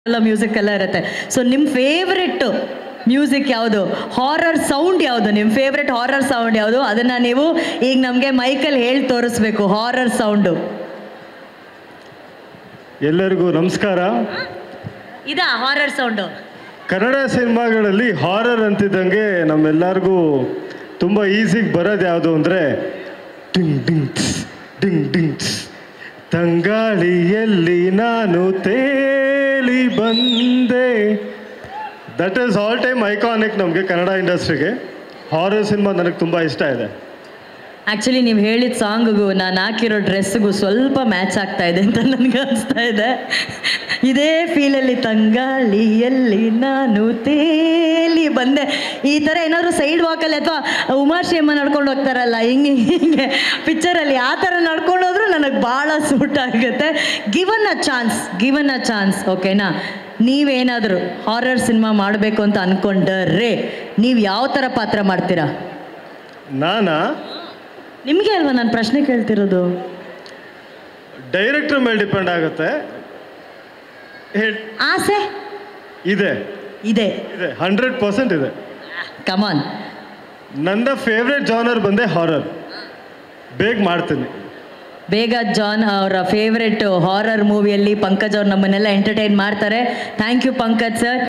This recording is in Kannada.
ಎಲ್ಲ ಮ್ಯೂಸಿಕ್ ಎಲ್ಲ ಇರುತ್ತೆ ಸೊ ನಿಮ್ಮ ಫೇವ್ರೆಟ್ ಮ್ಯೂಸಿಕ್ ಯಾವುದು ಹಾರರ್ ಸೌಂಡ್ ಯಾವುದು ನಿಮ್ಮ ಫೇವ್ರೆಟ್ ಹಾರರ್ ಸೌಂಡ್ ಯಾವುದು ಅದನ್ನು ನೀವು ಈಗ ನಮಗೆ ಮೈಕಲ್ಲಿ ಹೇಳಿ ತೋರಿಸ್ಬೇಕು ಹಾರರ್ ಸೌಂಡು ಎಲ್ಲರಿಗೂ ನಮಸ್ಕಾರ ಇದಾ ಹಾರರ್ ಸೌಂಡು ಕನ್ನಡ ಸಿನಿಮಾಗಳಲ್ಲಿ ಹಾರರ್ ಅಂತಿದ್ದಂಗೆ ನಮ್ಮೆಲ್ಲರಿಗೂ ತುಂಬ ಈಸಿಗೆ ಬರೋದು ಯಾವುದು ಅಂದರೆ ಡಿಂಗ್ ಡಿಂಗ್ ಟ್ಸ್, ಡಿಂಗ್ ಡಿಂಗ್ ಟ್ಸ್. ತಂಗಾಳಿಯಲ್ಲಿ ನಾನು ತೇಲಿ ಬಂದೆ that is all time iconic ನಮಗೆ ಕನ್ನಡ ಇಂಡಸ್ಟ್ರಿಗೆ ಹಾರರ್ ಸಿನಿಮಾ ನನಗೆ ತುಂಬ ಇಷ್ಟ ಇದೆ ಆ್ಯಕ್ಚುಲಿ ನೀವು ಹೇಳಿದ ಸಾಂಗಿಗೂ ನಾನು ಹಾಕಿರೋ ಡ್ರೆಸ್ಸಿಗೂ ಸ್ವಲ್ಪ ಮ್ಯಾಚ್ ಆಗ್ತಾ ಇದೆ ಅಂತ ನನಗೆ ಅನಿಸ್ತಾ ಇದೆ ಇದೇ ಫೀಲಲ್ಲಿ ತಂಗಾಳಿಯಲ್ಲಿ ನಾನು ತೇಲಿ ಬಂದೆ ಈ ಥರ ಏನಾದರೂ ಸೈಡ್ ವಾಕಲ್ಲಿ ಅಥವಾ ಉಮಾಶ್ರೀ ಅಮ್ಮ ನಡ್ಕೊಂಡು ಹೋಗ್ತಾರಲ್ಲ ಹಿಂಗೆ ಹಿಂಗೆ ಪಿಕ್ಚರಲ್ಲಿ ಆ ಥರ ನಡ್ಕೊಂಡು ಹೋದ್ರೂ ನನಗೆ ಭಾಳ ಸೂಟ್ ಆಗುತ್ತೆ given a chance given a chance ಓಕೆನಾ ನೀವೇನಾದರೂ ಹಾರರ್ ಸಿನಿಮಾ ಮಾಡಬೇಕು ಅಂತ ಅಂದ್ಕೊಂಡ್ರೆ ನೀವು ಯಾವ ಥರ ಪಾತ್ರ ಮಾಡ್ತೀರಾ ನಾನಾ ನಿಮಗೆ ಅಲ್ವಾ ನಾನು ಪ್ರಶ್ನೆ ಕೇಳ್ತಿರೋದು ಡೈರೆಕ್ಟರ್ ಮೇಲೆ ಡಿಪೆಂಡ್ ಆಗುತ್ತೆ ಹೇಳ್ ಆಸೆ ಇದೆ ಇದೆ ಇದೆ ಹಂಡ್ರೆಡ್ ಪರ್ಸೆಂಟ್ ಇದೆ ಕಮಾನ್ ನನ್ನ ಫೇವ್ರೆಟ್ ಜಾನರ್ ಬಂದೆ ಹಾರರ್ ಬೇಗ ಮಾಡ್ತೀನಿ ಬೇಗ ಜಾನ್ ಅವರ ಫೇವ್ರೆಟ್ ಹಾರರ್ ಮೂವಿಯಲ್ಲಿ ಪಂಕಜ್ ಅವ್ರು ನಮ್ಮನ್ನೆಲ್ಲ ಎಂಟರ್ಟೈನ್ ಮಾಡ್ತಾರೆ ಥ್ಯಾಂಕ್ ಯು ಪಂಕಜ್ ಸರ್